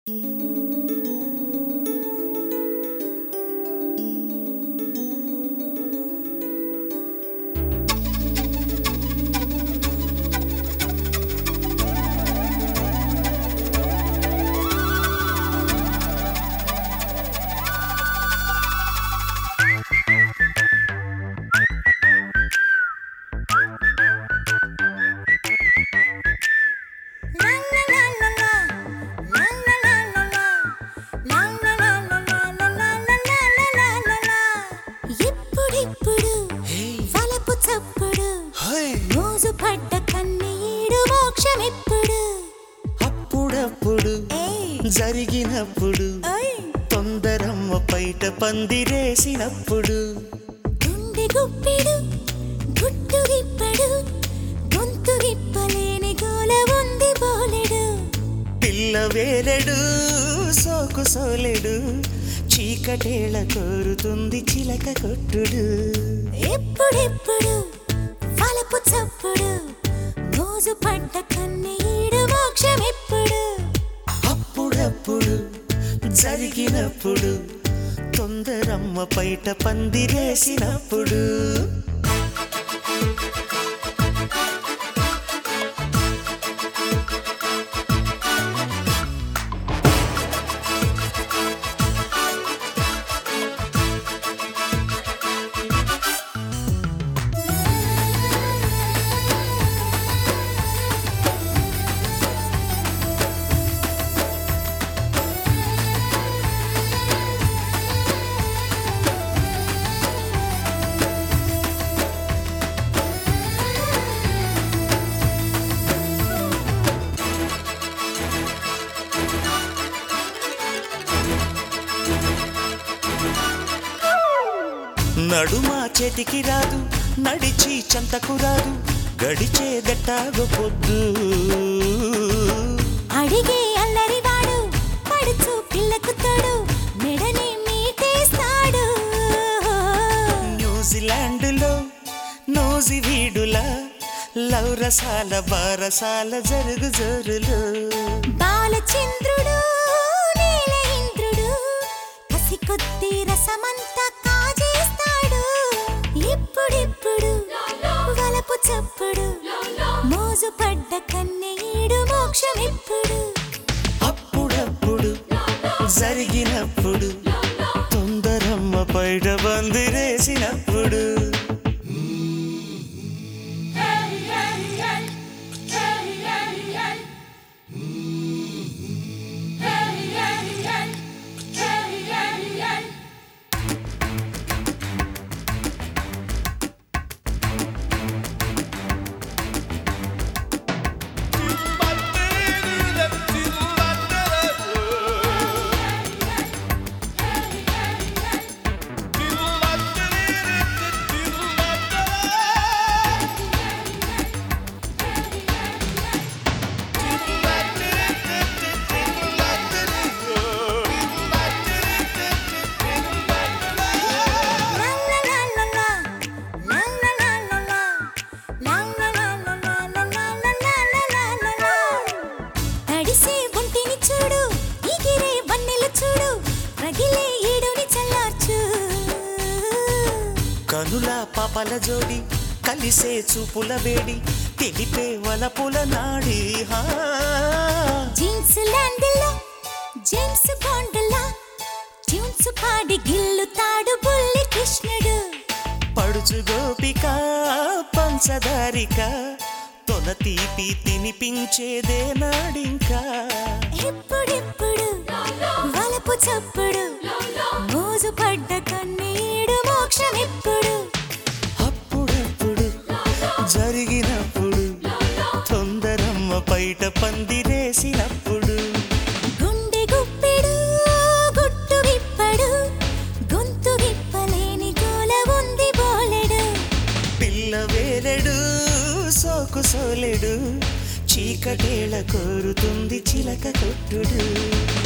ఇప్పుడిప్పుడు వలపు చప్పుడు మోజు పడ్డ కన్నీడు మోక్షమిప్పుడు అప్పుడప్పుడు ఏయ్, జరిగినప్పుడు ఓయ్, తొందరమ్మ పైట పందిరేసినప్పుడు గుండె గుప్పిడు గుట్టు విప్పడు గొంతు విప్పలేని గోల ఉంది బోలెడు పిల్ల వేలెడు సోకు సోలెడు చీకటేళ కోరుతుంది చిలక కొట్టుడు ఎప్పుడెప్పుడు వలపు చప్పుడు మోజు పడ్డ కన్నీడు మోక్షమిప్పుడు అప్పుడప్పుడు జరిగినప్పుడు తొందరమ్మ పైట పందిరేసినప్పుడు నడుమా చేతికి రాదు నడిచి చెంతకు రాదు గడిచే గట్టాగ పొద్దు అడిగే అల్లరివాడు పడుచు పిల్లకు తోడు మెడని మీటేస్తాడు న్యూజిలాండ్లో నోజి వీడులా లవ్ రసాల బారసాల జరుగు జరులు బాలచంద్రుడు నీల ఇంద్రుడు కసి కొద్ది రసమంతా కాజేస్తాడు ఇప్పుడిప్పుడు వలపు చప్పుడు మోజు పడ్డ కన్నీడు మోక్షమిప్పుడు అప్పుడప్పుడు జరిగినప్పుడు తొందరమ్మ పైట బందిరేసినప్పుడు తడిసే ఒంటిని చూడు ఎగిరే వన్నెలు చూడు రగిలే ఈడుని చల్లార్చు కనుల పాపల జోడి కలిసే చూపుల వేడి తెలిపే వలపుల నాడి హా జీన్స్ ల్యాండ్లో జేమ్స్ బాండ్లా ట్యూన్స్ పాడి గిల్లుతాడు బుల్లి కృష్ణుడు పడుచు గోపిక పంచదారిక తొల తీపి తినిపించేదే నాడింకా ఎప్పుడెప్పుడు వలపు చప్పుడు మోజు పడ్డ కన్నీడు మోక్షం ఎప్పుడు అప్పుడప్పుడు జరిగినప్పుడు తొందరమ్మ పైట పందిరేసినప్పుడు గుండె గుప్పెడు గుట్టు విప్పడు గొంతు విప్పలేని గోల ఉంది బోలెడు పిల్ల వేలెడు సోకు సోలెడు చీకటేళ కోరుతుంది చిలక కొట్టుడు